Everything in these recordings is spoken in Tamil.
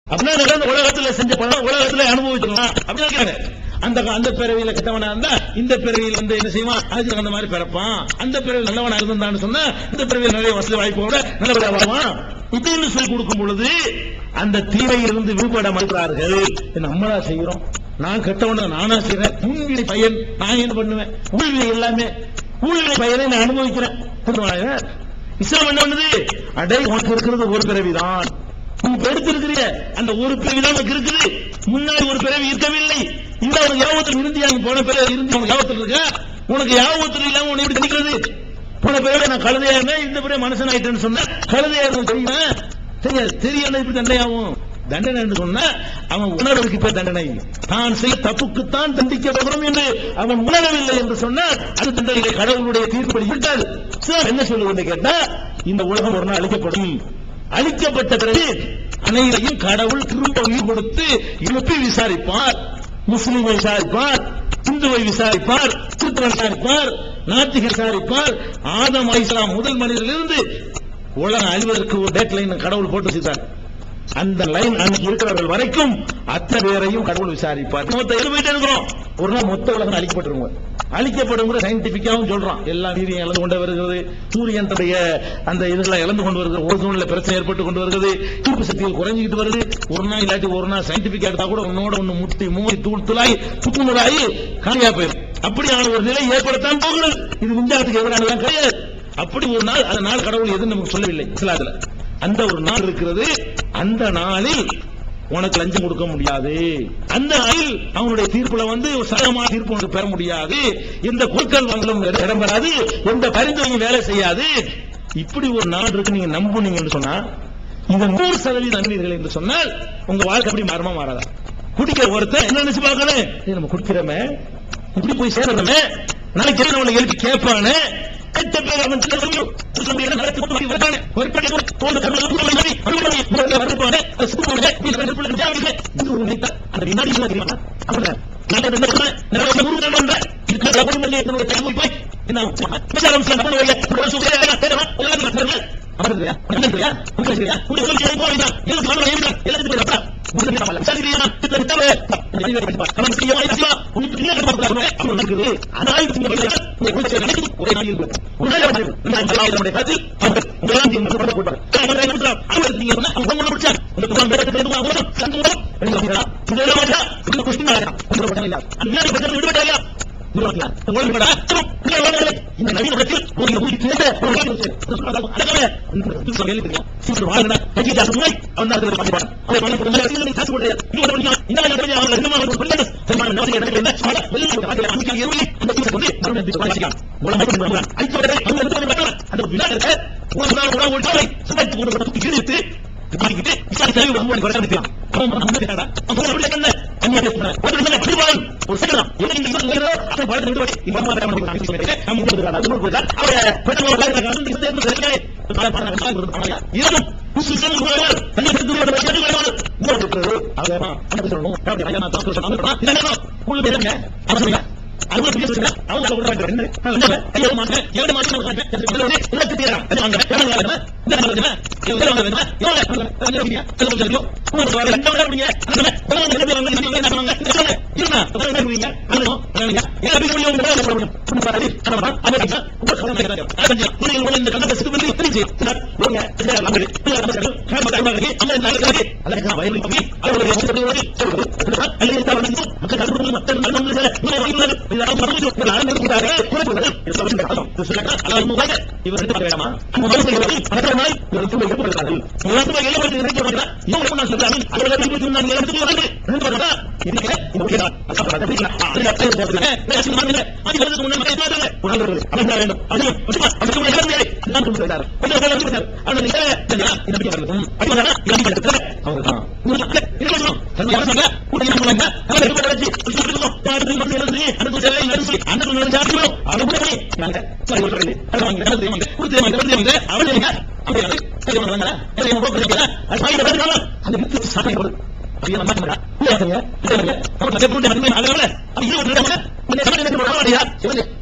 அப்படின்னா நடந்த உலகத்துல செஞ்ச பலன் உலகத்துல அனுபவிச்சிடலாம் அப்படி நினைக்கிறாங்க அந்த அந்த பிறவியில கெட்டவனா இருந்தா இந்த பிறவியில் வந்து என்ன செய்வான் அதுக்கு அந்த மாதிரி பிறப்பான் அந்த பிறவியில் நல்லவனா இருந்தான்னு சொன்னா இந்த பிறவியில் நிறைய வசதி வாய்ப்போட நல்லபடியா வருவான் இப்படின்னு சொல்லி கொடுக்கும் பொழுது அந்த தீமையிலிருந்து விடுபட மறுக்கிறார்கள் இது நம்மளா செய்கிறோம் நான் கெட்டவன நானா செய்றேன் முன்வினை பயன் நான் என்ன பண்ணுவேன் உள்வினை எல்லாமே உள்வினை பயனை நான் அனுபவிக்கிறேன் புரியுதுங்களா? இஸ்லாம் என்ன பண்ணுது அடை உனக்கு இருக்கிறது ஒரு பிறவிதான் நீ இப்ப எடுத்திருக்கிறீங்க அந்த ஒரு பிறவி தான் உனக்கு இருக்குது முன்னாடி ஒரு பிறவி இருக்கவில்லை இந்த ஒரு யாபத்தில் இருந்தியா நீ போன பிறகு இருந்து உனக்கு யாபத்தில் இருக்க உனக்கு யாபத்தில் இல்லாம உன்னை எப்படி நினைக்கிறது போன பிறகு நான் கழுதையா இருந்தேன் இந்த பிறகு மனுஷன் ஆயிட்டேன்னு சொன்னா கழுதையா இருந்தேன் தெரியுமா தெரியாது தெரியல இப்படி தண்டையாகும் தண்டனை என்று சொன்னா அவன் உணர்வுக்கு இப்ப தண்டனை தான் செய்ய தப்புக்குத்தான் தண்டிக்கப்படுகிறோம் என்று அவன் உணரவில்லை என்று சொன்னால் அது தண்டனை கடவுளுடைய தீர்ப்படி இருக்காது சார் என்ன சொல்லுவது கேட்டா இந்த உலகம் ஒரு நாள் அழிக்கப்படும் அழிக்கப்பட்ட பிறகு அனைவரையும் கடவுள் திரும்ப உயிர் கொடுத்து எழுப்பி விசாரிப்பார் முஸ்லிமை விசாரிப்பார் இந்துவை விசாரிப்பார் கிறிஸ்தவ விசாரிப்பார் நாத்திகர் விசாரிப்பார் ஆதம் அலிஸ்லாம் முதல் மனிதரிலிருந்து உலகம் அழிவதற்கு ஒரு டேட் லைன் கடவுள் போட்டு வச்சிருக்கார் அந்த லைன் அன்னைக்கு இருக்கிறவர்கள் வரைக்கும் அத்தனை பேரையும் கடவுள் விசாரிப்பார் மொத்த எழுப்பிட்டு இருக்கிறோம் ஒரு நாள் மொத்த உலகம் அழிக்கப்பட்டுருங்க அழிக்கப்படும் கூட சயின்டிபிக்காவும் சொல்றான் எல்லா நீரையும் இழந்து கொண்டு வருகிறது சூரியன் தன்னுடைய அந்த இதெல்லாம் இழந்து கொண்டு வருகிறது ஒரு சூழ்நிலை பிரச்சனை ஏற்பட்டு கொண்டு வருகிறது ஈர்ப்பு சக்திகள் குறைஞ்சிக்கிட்டு வருது ஒரு நாள் இல்லாட்டி ஒரு நாள் சயின்டிபிக் எடுத்தா கூட உன்னோட ஒண்ணு முட்டி மூடி தூள் துளாய் புத்துணராகி காலியா போயிடும் அப்படியான ஒரு நிலை ஏற்படத்தான் போகிறது இது விஞ்ஞானத்துக்கு எதிரானதான் கிடையாது அப்படி ஒரு நாள் அந்த நாள் கடவுள் எதுவும் நமக்கு சொல்லவில்லை இஸ்லாத்துல அந்த ஒரு நாள் இருக்கிறது அந்த நாளில் உனக்கு லஞ்சம் கொடுக்க முடியாது அந்த நாளில் அவனுடைய தீர்ப்புல வந்து ஒரு சரகமான தீர்ப்பு உனக்கு பெற முடியாது எந்த குழுக்கள் வாங்கலும் இடம் பெறாது எந்த பரிந்துரையும் வேலை செய்யாது இப்படி ஒரு நாடு இருக்கு நீங்க நம்புனீங்கன்னு சொன்னா இந்த நூறு சதவீதம் நம்பினீர்கள் என்று சொன்னால் உங்க வாழ்க்கை அப்படி மாறமா மாறாதா குடிக்கிற ஒருத்தன் என்ன நினைச்சு பார்க்கணும் ஏய், நம்ம குடிக்கிறோமே இப்படி போய் சேர்றோமே நாளைக்கு என்ன நம்மளை எழுப்பி கேட்பானே கெட்ட பேர் அவன் சொல்ல முடியும். சொல்ல முடியாது, நடத்தி கொண்டு போய் வருவானே. ஒரு படி ஒரு தோண்டு கண்ணுல ஊற மாதிரி, மறுபடியும் முதல்ல வரப்பானே, அது சுத்தம் பண்ணுங்க, நீ ரெண்டு பிள்ளை விசாரிங்க. இது ஒரு நினைத்தா, அந்த வினாடி என்ன தெரியுமா? அப்படிதான். நான் என்ன சொன்னேன்? நான் ஒரு நூறு நாள் வந்தேன். இதுக்கு நான் ஒரு மணி என்னோட டைம் போய், என்ன விசாரம் செய்ய பண்ண வைங்க. ஒரு சுகையா, தேடவா, எல்லாத்தையும் பார்த்துருங்க. அமர்ந்துறியா? அமர்ந்துறியா? உட்காருறியா? உன்னை சொல்லி செய்ய போறீங்க. எனக்கு மனதில் ஏன் எல்லாத்துக்கும் போய் வரப்பா. உங்களுக்கு என்ன பண்ணலாம்? விசாரிக்கிறீங்களா? இதுல விட்டாவே, இந்த அறிவை படிப்பா. அவன் செய்ய வாய் செய்வா. உனக்கு இல்லை கட்டுப்பாடு அவன் நடக்குது. ஆனால் இது இந்த வழியா, இந்த குடிச்ச நடக்குது. ஒரே நாள் இருக்கு. ஒரு நாள் நடக்குது. இந்த அல்லாஹ் நம்முடைய கருத்தில் அவர் உங்களால் நீங்க மறுபடியும் போட்டார். அவர் என்ன பண்றார்? அவர் நீங்க சொன்னா, அவங்க ஒண்ணு முடிச்சார். இந்த குரான் வேதத்தை தெரிந்து அவங்க ஒண்ணு சங்கம் ஒண்ணு. என்ன சொல்றா? இது என்ன மாட்டா? இது கொஸ்டின் ஆகிறா. உங்களோட பிரச்சனை இல்ல. அந்த வினாடி பிரச்சனை விடுபட்டா இல்லையா? விடுபட்டா. உங்களுக்கு விடா. இந்த உலகத்தில் இந்த நவீன உலகத்தில் ஒரு இந்த உயிர் கேட்ட ஒரு உலகம் இருக்கு. அடக்கவே. இந்த சொல்ல எழுதுங்க. சீக்கிரம் வாழுங்க. கட்சி ஜாஸ்தி முறை அவன் தான் அதுல பாடுவான். அவன் பண்ணி கொடுங்க. இதுல நீ காசு போடுறியா? நீ ஒரு பண்ணியா? இந்த நாள் எப்படி அவங்க ரெண்டு மாதம் ஒரு பிள்ளை பெருமான நோய் எனக்கு என்ன? சாடா. வெளியில ஒரு ஆட்களை அமைக்க எருவி. அந்த தீர்ப்பு கொண்டு மறுபடியும் தீர்ப்பு வாசிக்கலாம். மூலம் மட்டும் மூலம். அழிச்சவரே, அவங்க ரெண்டு பேரும் பார்க்கலாம். அந்த ஒரு வினா இருக்க. ஒரு நாள் ஒரு நாள் ஒரு சாலை. சுமைத்து ஒரு பத்து கிழித்து மாட்டிக்கிட்டு விசாரி கழிவு ரொம்ப எனக்கு வரதான் நிற்கிறான். அவன் மனம் வந்து கேட்டாடா. அவன் போய் எப்படி என்ன? அந்நிய பேசுறான். ஒரு நிமிஷம் பிடிவான். ஒரு செகண்ட் தான். என்ன நீங்க சொல்லுங்க? அதை பழத்தை விட்டு வாடி. இவன் மாமா கிட்ட வந்து காமிச்சு சொல்லிட்டு, நம்ம ஊருக்கு இருக்காடா. ஊருக்கு போயிட்டா, அவரை பெற்றோர் ஒரு காரியத்தை காமிச்சு, இந்த தேர்தல் சரியாய். காலை பாருங்க, காலை கொடுத்து பாருங்க. இதுவும் புதுசு சேர்ந்து போவார்கள். தண்ணி எடுத்து விடுவார்கள். எடுத்து விடுவார்கள். ஊருக்கு இருக்கிறது. அவன் அவனுக்கு சொல்லணும். அப்படி ஐயா, நான் தப்பு சொன்னேன். அவன் இது என்னன்னா, உங்களுக்கு பேசுங்க. அவன் சொல்லுங்க. அவங்க பேசுங்க. அவங்க சொல்ல விட மாட்டேன். என்ன? நான் என்ன? கையை மாட்டேன். எவனை மாட்டேன்? நான் மாட்டேன். இது வந்து எல்லாம் திட்டிடுறான். அது வாங்க. எவனை வாங்க? இந்த வாங்க வேணுமா? இவன் வாங்க வேணுமா? இவன் வாங்க. வாங்க. வாங்க. வாங்க. சொல்லுங்க, சொல்லுங்க. உங்களுக்கு வாங்க. ரெண்டு வாங்க அப்படிங்க. அந்த மாதிரி. வாங்க, வாங்க. ரெண்டு வாங்க. ரெண்டு வாங்க. ரெண்டு வாங்க. இந்த சொல்லுங்க. இருங்க. அப்புறம் என்ன பண்ணுவீங்க? அண்ணனும், அண்ணனுங்க. ஏன் அப்படி சொல்லி உங்க மேல போட முடியும்? ஒண்ணும் வராது. அண்ணா, அண்ணா, அண்ணா. உங்க கவலை கிடையாது. அது கொஞ்சம். நீங்கள் உங்களை இந்த கண்ணத்தை சுத்தி வந்து தெரிஞ்சு. சார், போங்க. இந்த வாங்க. இந்த வாங்க. கேமரா டைம் ஆகுது. அம்மா இந்த நாளைக்கு வருது. அதற்கு நான் வயலில் கம்மி. அவருடைய வசதி வருது. சொல்லுங்க. சொல்லுங்க. அல்லது இந்த வந்து மக்கள் கருத்து மக்கள் நல்ல மனிதர்கள். இவரை வாங்கினாரு. இதை அவங்க மறந்து ஒரு ஆள் இருக்கிறாரு. குறைப்புள்ளது. இது சொல்லுங்க. அர்த்தம். இது சொல்லுங்க. அல்லாஹ் உங்க வாங்க. இவர் ரெண்டு பேர் வேணாமா? அந்த மனசை வருது. அதற்காக இவர் திரும்ப எழுப்பப்படுகிறார்கள். உலகத்துல எழுப்பப்படுகிறது நினைக்க வருகிறார். இவங்க என்ன நான் சொல்றேன். அவர்கள் திருப்பி நான் எழுப்பி வருது. ரெண்டு பேர் தான். இதுக்கு இந்த ஒரே தான். அப்புறம் அதை பிடிக்கலாம். ஆ, அதுல அப்படியே போட்டுருங்க. பேசி மாறுங்க. அது வருதுக்கு முன்னே மக்கள் மாறுங்க. உணர்வு வருது. அவன் தான் வேண்டும். அது ஒட்டுமா. அது கூட எழுத முடியாது. நான் கொண்டு போயிட்டார். கொஞ்சம் பேர் வந்து ஆனால் நீங்க இல்லையா? இந்த பிடிக்க வருது. ம். அப்படி வந்தா இறங்கி எடுத்துட்டு அவங்க தான். உங்களுக்கு இது சொல்லணும். தன்னை யாரும் சொல்ல. கூட என்ன சொல்லுவாங்க? அவன் எடுத்து வச்சு சுத்தி சுத்தணும். பாத்து மட்டும் எழுதுறீங்க. அந்த கூட எல்லாம் எழுதி சொல்லி அந்த கூட ஜாஸ்தி வரும். அவன் கூட போய் நாங்க சரி சொல்றது. அது வாங்க. அது வாங்க. கொடுத்து வாங்க. கொடுத்து வாங்க. அவன் இல்லைங்க. அப்படி இல்லை. சரி வாங்க. வாங்க. சரி வாங்க. போட்டு அது வாங்கி வரதுனால அந்த வித்து சாப்பிட போகுது. அப்படியே நம்ம மாட்டோம்டா. இல்ல வாங்க. இல்ல வாங்க. அவன் அதை போட்டு வந்து அழகால. அது இது ஒரு நம்ம இந்த சமயம் என்ன பண்ணுவாங்க? சிவனே.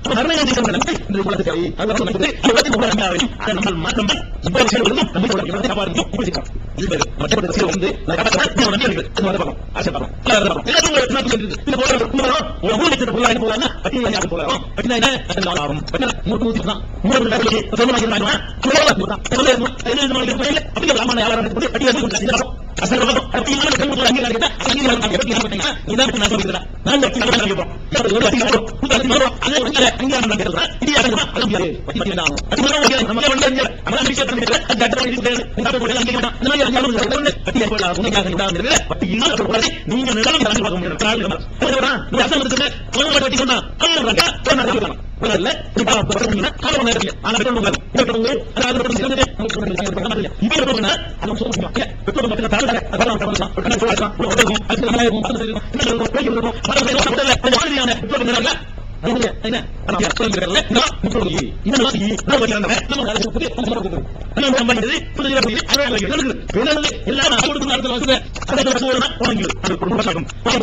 மரணம் செய்யணும் இந்த உலகத்தை சரி அது வந்து நமக்கு அது வந்து உலக அல்லாவை அதை நம்ம மாற்றம் இவ்வளவு செயல்களும் நம்ம உலக இவரை காப்பாற்று இப்படி செய்யணும் இது பேரு மற்ற செயல் வந்து நான் காப்பாற்ற இது உடனே இருக்கு அது வந்து பார்ப்போம் ஆசை பார்ப்போம் எல்லாரும் பார்ப்போம் எல்லாரும் உங்களுக்கு நாட்டு சொல்லிருக்கு இந்த போற குமரம் ஒரு மூணு லட்சம் போலாம் என்ன போலாம் பட்டி யாருக்கு போலாம் பட்டி என்ன அது நாலு ஆகும் பட்டி மூணு நூத்தி தான் மூணு லட்சம் சொல்லி சொல்ல மாட்டேன் சொல்ல தான் சொல்ல என்ன மாதிரி அப்படி ராமன் யாரும் பட்டி வந்து அசல் அப்படி இல்ல கண்டு அங்க கேட்டா அங்க நான் எப்படி பண்ணீங்க இதான் நான் சொல்றேன் நான் பட்டி நான் கேட்றோம் அது ஒரு பட்டி வரும் அது வரும் அது வந்து அங்க நான் கேட்றேன் இது யாருங்க அது முடியாது பட்டி பட்டி தான் அது வரும் நம்ம வந்து நம்ம விஷயம் பண்ணிட்டு அது கட்ட பண்ணி இந்த போட்டு அங்க கேட்டா இந்த மாதிரி அங்க வந்து பட்டி போல உனக்காக நான் பட்டி இல்ல சொல்றது நீங்க நிலம் கலந்து பார்க்க முடியும் காரணம் அதுதான் நீ அசல் இருக்குது ஒரு பட்டி சொன்னா அவங்க நான் கேட்றேன் இல்ல இப்ப போறீங்கன்னா கால நேரத்துல ஆனா பெட்ரோல் உங்க பெட்ரோல் உங்க அதாவது பெட்ரோல் சேர்ந்து இப்ப பெட்ரோல்னா அது சொல்லுங்க பெட்ரோல் மட்டும் தான் தரல அதான் பண்ணலாம் பெட்ரோல் சொல்லலாம் உலகம் அது நம்ம இருக்கும் அது இருக்கும் பேசி இருக்கும் அது ஒரு மாதிரியான பெட்ரோல் நேரல அது என்ன நம்ம சொல்லுங்க நான் பெட்ரோல் இந்த மாதிரி நான் வரல நம்ம வேலை செய்து நம்ம கொடுக்குறோம் நம்ம சம்பாதிக்கிறது புதிய புதிய அழகாக இருக்கு வேணாலும் எல்லாம் நான் கொடுத்து நடத்த வந்து அதை போறா உனக்கு அது குடும்ப சாகம்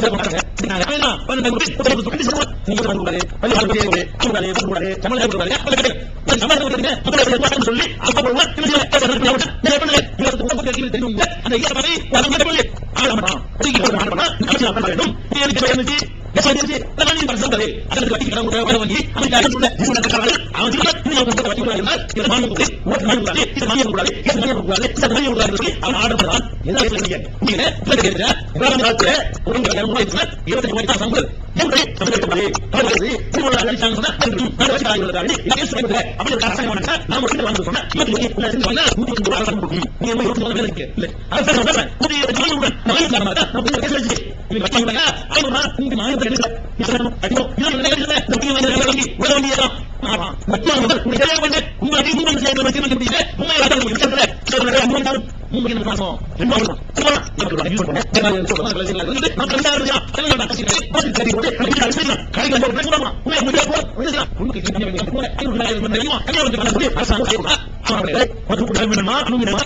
நான் வேணாம் பண்ண கொடுத்து கொடுத்து சொல்லுங்க நீங்க பண்ணுவாரு பள்ளி ஆளு பேரு அவங்களே பண்ணுவாரு தமிழ் பண்ணுவாரு அது சமாளம் பண்ணுங்க மக்கள் எதிர்பார்த்து சொல்லி அப்ப போடுவா இல்ல என்ன பண்ணுங்க இவருக்கு தெரியும் அந்த இயற்கை மாதிரி அதை மட்டும் பண்ணி ஆளமா அதுக்கு போட மாட்டோம்னா நம்ம பண்ண வேண்டும் நீ எனக்கு பயந்துச்சு எஸ்ஐடிசி அதெல்லாம் நீங்க சொல்றது அதற்கு வட்டி கடன் கூட வாங்கி அவனுக்கு அடிச்சு விட இது நடக்கிறாங்க அவன் சொல்ல நீங்க வந்து வட்டி கூட இருந்தால் இது வாங்க கூடாது ஓட்டு வாங்க கூடாது இது வாங்க கூடாது இது வாங்க கூடாது இது வாங்க கூடாது சொல்லி அவன் ஆர்டர் பண்ணான் என்ன சொல்றீங்க நீங்க என்ன கேக்குறீங்க வேற நாட்டுல ஒரு மூவாயிரத்துல இருபத்தி மூவாயிரம் சம்பளம் எப்படி தமிழக மாதிரி அவர்களுக்கு திருமணம் அடிச்சாங்க சொன்னா நான் வச்சு ஆகிவிடுறாரு இதே சொல்லுங்க அப்படி ஒரு அரசாங்கம் பண்ணா நான் ஒரு வாங்க சொன்னா இருபத்தி உள்ள இருந்து வந்தா நூத்தி ரெண்டு அரசாங்கம் கொடுக்கும் நீ என்ன இருபத்தி மூணு இருக்கு இல்ல அரசாங்கம் சொல்றேன் புதிய ஜனங்களுடன் நான் காரணமா தான் நான் பேச வச்சு நீங்க வச்சாங்க ஐநூறு நீங்க மாநிலத்தை எடுக்கல நீ சொல்லணும் அடிக்கோ இதெல்லாம் நினைக்கிறேன் இந்த புதிய வந்து வழங்கி உள்ள வேண்டியதான் ஆமா மத்திய முதல் உங்க தேவை பண்ணு உங்க அதிக மூணு செய்ய வச்சு வந்து முடியல உண்மை யாரும் விஷயத்துல சொல்றேன் அஞ்சு நாள் மூணு மணி மாசம் ரெண்டு மாசம் சொல்லலாம் எனக்கு ஒரு அஞ்சு பண்ணேன் நான் சொல்றேன் வந்து நான் ரெண்டாயிரம் ரூபாய் தெலுங்கானா கட்சி போட்டு கட்டி போட்டு கட்டி கட்டி கடைக்கு வந்து ஒரு பிரச்சனை உண்மை முடிய போ முடியல உனக்கு கண்ணி வந்து போற ஐநூறு ரூபாய் வந்து தெரியுமா கண்ணி வந்து பண்ண முடியும் அரசாங்கம் செய்யலாம் அவங்களே ஒரு கூட வேணுமா அணுகுமா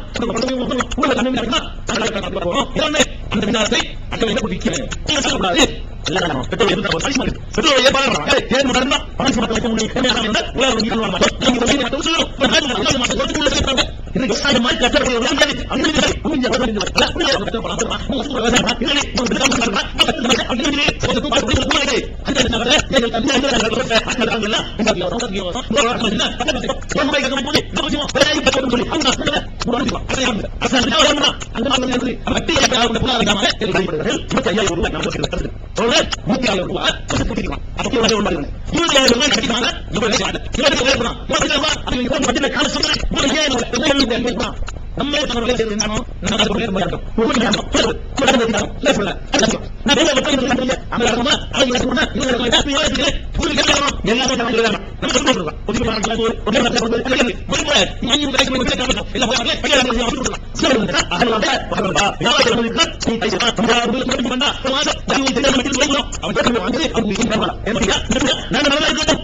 உள்ள கண்ணி நடக்குமா அதனால போறோம் எல்லாமே அந்த விநாயகத்தை அக்கறை என்ன குடிக்கல நீங்க சொல்லக்கூடாது எல்லாம் பெட்ரோல் இருந்தா ஒரு சைஸ் மாதிரி பெட்ரோல் ஏற்பாடு பண்ணலாம் தேர்வு நடந்தா பணம் மட்டும் வைக்க முடியும் கம்மியாக இருந்தா உலக வங்கி கல்வாங்க மாட்டோம் நீங்க சொல்லி மட்டும் சொல்லணும் ஒரு நாள் நாலு மாசம் ஒரு குள்ள கேட்கறாங்க இது விவசாயம் மாதிரி கஷ்டப்பட்டு விட முடியாது அந்த மாதிரி முடிஞ்ச வர முடிஞ்ச வர புரிய கஷ்டம் பண்ணலாம் உங்க சுத்த விவசாயம் இல்லை உங்க விதம் பண்ணலாம் பத்து மாசம் அப்படி இல்லை ஒரு துப்பா அப்படி ஒரு மாதிரி அந்த நகர எங்கள் தம்பி அந்த நகர அந்த நகர இந்த யோசனை இந்த யோசனை ஒரு வாரம் என்ன ஒரு முறை கம்மி போய் நம்ம ஒரே பக்கம் சொல்லி அவங்க சொல்லுங்க புரிஞ்சுக்கலாம் அதான் அசல் என்ன அந்த மாதிரி வட்டி யாரும் புரியாதாம கேள்விப்படுகிறார்கள் இருபத்தி ஐயாயிரம் ரூபாய் நமக்கு இருக்கிறது நூத்தி ஆயிரம் ரூபாய் கொடுக்கலாம் அப்படி ஒரு ஒன்று இருபத்தி ஆயிரம் ரூபாய் கிடைக்கிறாங்க இவ்வளவு இருபத்தி ஆயிரம் ரூபாய் இருபத்தி ஆயிரம் ரூபாய் அது இப்போ பட்டியல கால சொல்றேன் ஒரு ஏழு ரூபாய் நம்ம தன்னோட செய்து இருந்தாலும் நம்ம அது பேர் மாட்டோம் ஒரு நேரம் சொல்லு ஒரு நேரம் இருந்தாலும் இல்ல சொல்ல நான் வேலை வெட்டி சொல்ல அந்த இடமா அவங்க சொன்னா இவங்க கிட்ட போய் யோசிச்சு புது கேட்கணும் எல்லாமே நம்ம கேட்கணும் நம்ம சொல்ல சொல்றோம் ஒரு நேரம் கிட்ட ஒரு ஒரு நேரம் கிட்ட ஒரு ஒரு போய் நீ அஞ்சு கிடைக்கும் போது கேட்கணும் இல்ல போய் அப்படியே பையன் வந்து அவங்க சொல்றோம் சொல்லுங்க அதனால வரடா யாரை வந்து நீ பைசா நம்ம ஒரு சொல்லி பண்ணா ஒரு மாசம் நீ தெரியாம மட்டும் போய்றோம் அவன் கேட்கணும் வந்து அவங்க இது பண்ணலாம் என்ன நான் நல்லா இருக்கேன்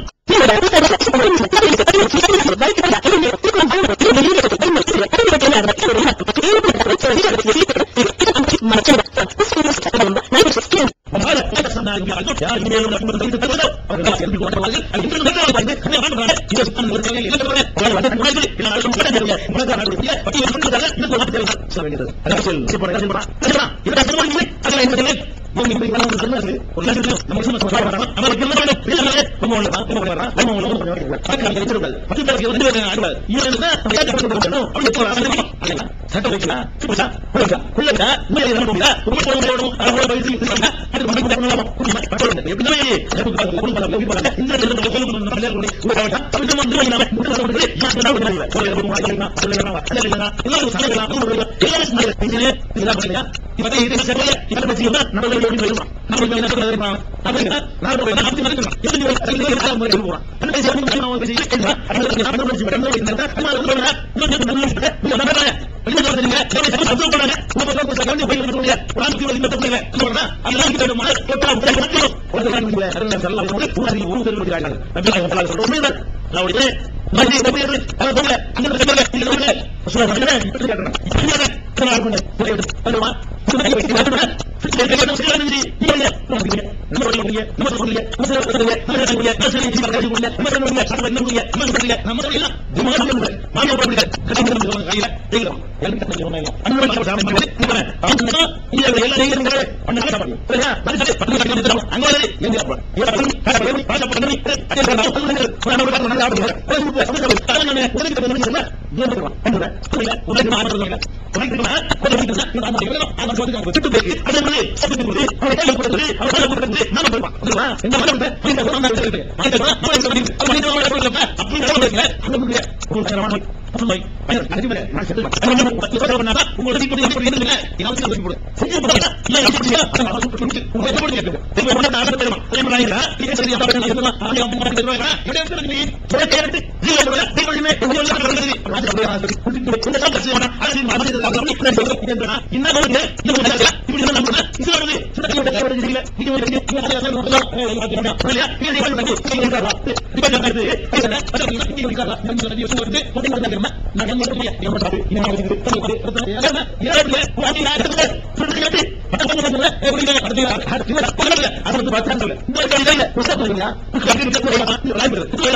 சொல்லுங்க நம்ம செய்யலாம் நீங்க நீங்க நம்ம சொல்லுங்க நம்ம சொல்லுங்க நம்ம சொல்லுங்க நம்ம சொல்லுங்க நம்ம சொல்லுங்க நம்ம சொல்லுங்க நம்ம சொல்லுங்க நம்ம சொல்லுங்க நம்ம சொல்லுங்க நம்ம சொல்லுங்க நம்ம சொல்லுங்க மாமா போடுங்க கஷ்டம் சொல்லுங்க கையில தெரியும் எனக்கு கஷ்டம் சொல்லுங்க அண்ணன் நம்ம சாமி பண்ணி நிக்கிறேன் அவங்க இங்க எல்லாம் நீங்க நீங்க பண்ண சாப்பாடு சரியா அது சரி பத்து மணிக்கு வந்து அங்க வந்து எங்க அப்பா ஏன் பண்ணி காசு பண்ணி பாச பண்ணி அதே நான் வந்து நம்ம காசு நல்லா ஆடுறோம் அது சரி அது சரி நான் உதவி பண்ணி சொன்னா ஏன் பண்ணுவான் பண்ணுறேன் புரியல உதவி நான் சொல்லுங்க உனக்கு தெரியுமா உதவி பண்ணா நான் சொல்லுங்க நான் சொல்லுங்க விட்டு போய் அதே மாதிரி சப்போர்ட் பண்ணி அவரை கையில கொடுத்து அவரை கையில கொடுத்து நாம போய்ப்பான் புரியுமா என்ன பண்ண முடியும் இந்த ஒரு நாள் இருக்கு அந்த ஒரு நாள் இருக்கு அப்படி நான் சொல்லுங்க அப்படி நான் சொல்லுங்க அந்த முடியல உங்களுக்கு தரமான அப்படி பயன் அதிபரே நான் செத்து உங்களை போட்டு எப்படி இருந்தீங்க யாருக்கு சொல்லி போடு செஞ்சு போடுங்க இல்ல எப்படி செய்ய நான் சொல்லிட்டு உங்களை எப்படி கேக்குது இப்போ உங்க நான் தெரியுமா தெரியுமா நீங்க நீங்க சரியா பாருங்க இதெல்லாம் ஆளு அவங்க மாட்டி தருவாங்க எப்படி இருக்கு நீ ஒரே கேரட் ஜீவ போடுங்க நீங்க ஒண்ணுமே உங்க எல்லாம் நடக்குது அது அப்படியே நான் சொல்லி இந்த சாப்பிட்டு செய்யணும் அது மாதிரி அது அப்படி இப்படி சொல்றேன் என்ன பண்ணுங்க இந்த மாதிரி இப்படி என்ன பண்ணுங்க இது வருது சின்ன கையோட கையோட தெரியல நீங்க ஒரு நீங்க அதை அதை சொல்லலாம் இல்லையா நீங்க நீங்க வந்து நீங்க இருக்காங்க இப்ப நான் வந்து பேசுறேன் அத நீங்க நீங்க இருக்காங்க நான் சொல்றது யோசனை வருது போட்டு நான் தெரியுமா நான் என்ன பண்ணுறேன் என்ன பண்றது என்ன பண்ணுறது யாரு வாடி நான் எடுத்து சொல்லுங்க பட்ட பண்ணுங்க எப்படி அடுத்து அடுத்து அது வந்து பார்த்தா சொல்ல இந்த கையில இல்ல புஷ் பண்ணுங்க கட்டி விட்டு போறலாம் லைவ் இருக்கு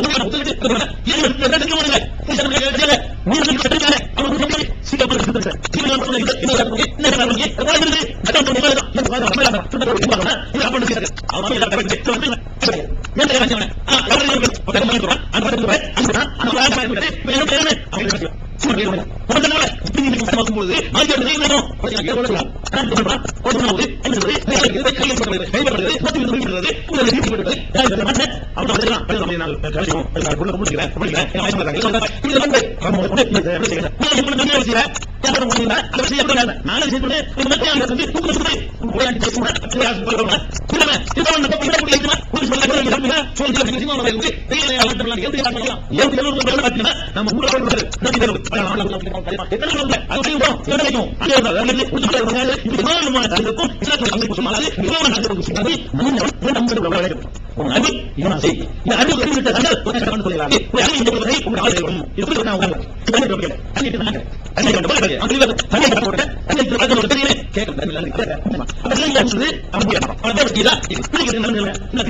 இது என்ன என்ன பண்ணுங்க நீங்க நீங்க கட்டுங்க அவங்க சொல்லி சீக்கிரம் சொல்லுங்க சீக்கிரம் சொல்லுங்க என்ன பண்ணுங்க என்ன பண்ணுங்க என்ன பண்ணுங்க அதான் பண்ணுங்க என்ன பண்ணுங்க நம்ம என்ன பண்ணுங்க என்ன பண்ணுங்க என்ன பண்ணுங்க அவங்க எல்லாம் கரெக்ட் சொல்லுங்க என்ன பண்ணுங்க ஆ அவரே ஒரு கம்மி சொல்றான் அந்த பக்கத்துல போய் அந்த அந்த வேலை பண்ணுங்க என்ன பண்ணுங்க அவங்க சொல்லுங்க முதல்ல இப்படி நீங்க பார்க்கும்போது ஆகிய நிலையிலும் கொஞ்சம் கேட்கலாம் நான் சொல்றேன் ஒரு நாள் ஐந்து முறை கையில் கையில் கைப்படுறது பத்து விதம் விடுறது உங்களை நீட்டிப்படுறது அவங்க வரலாம் நம்ம நான் கழிச்சோம் நான் கொண்டு முடிக்கிறேன் முடிக்கிறேன் என்ன ஆயிரம் இது வந்து நம்ம வந்து இந்த என்ன செய்யறேன் நான் இப்படி நான் செய்யறேன் யாரும் முடியல அதை செய்ய முடியல நான் செய்யறேன் இந்த மாதிரி அங்க வந்து தூக்கு சுத்தி போயாண்டி பேசுறேன் பிரயாசம் பண்றேன் இல்ல இது வந்து நம்ம பிள்ளை பிள்ளை ஒரு சொல்ல சொல்ல சொல்ல சொல்ல சொல்ல நிச்சயமா வந்து தெரியல அவர்கிட்ட எப்படி பண்ணலாம் ஏன் எல்லாம் சொல்ல மாட்டீங்கன்னா நம்ம ஊர போறது நம்பி தரும் எத்தனை சொல்ல அது செய்வோம் கிடைக்கும் அதே தான் அது உள்ள இது நாலுமான இருக்கும் இஸ்லாத்துல அங்கே சொன்னாலே இவன் அங்கே சொன்னாலே நம்ம நம்ம வளர்க்கணும் அது இவன் செய் இந்த அறிவு தெரிவித்த கண்டல் ஒரு கடன் சொல்லலாம் ஒரு அறிவு இந்த வரை உங்க ஆளை வரும் இது நான் உங்க இது வந்து அன்னைக்கு நான் அன்னைக்கு அந்த போல அந்த இது அன்னைக்கு நான் போறேன் அன்னைக்கு அது ஒரு தெரியல கேட்க நல்லா இருக்கு அப்ப இல்ல வந்து அப்படியே அத பத்தி தான் இது நல்ல நல்ல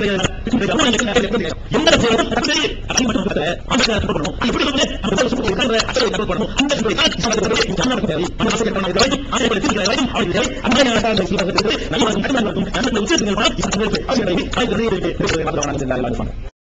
நல்ல எந்த செய்யணும் தப்பு அது மட்டும் இல்ல அந்த பண்ணணும் இப்படி வந்து அந்த சொல்ல சொல்ல அந்த பண்ணணும் அந்த சொல்ல அந்த நடக்குது அந்த சொல்ல பண்ணணும் இது வரைக்கும் அதை பத்தி இது வரைக்கும் அப்படி இல்லை அந்த நான் சொல்றது நம்ம நம்ம நம்ம உச்சத்துக்கு அது அது அது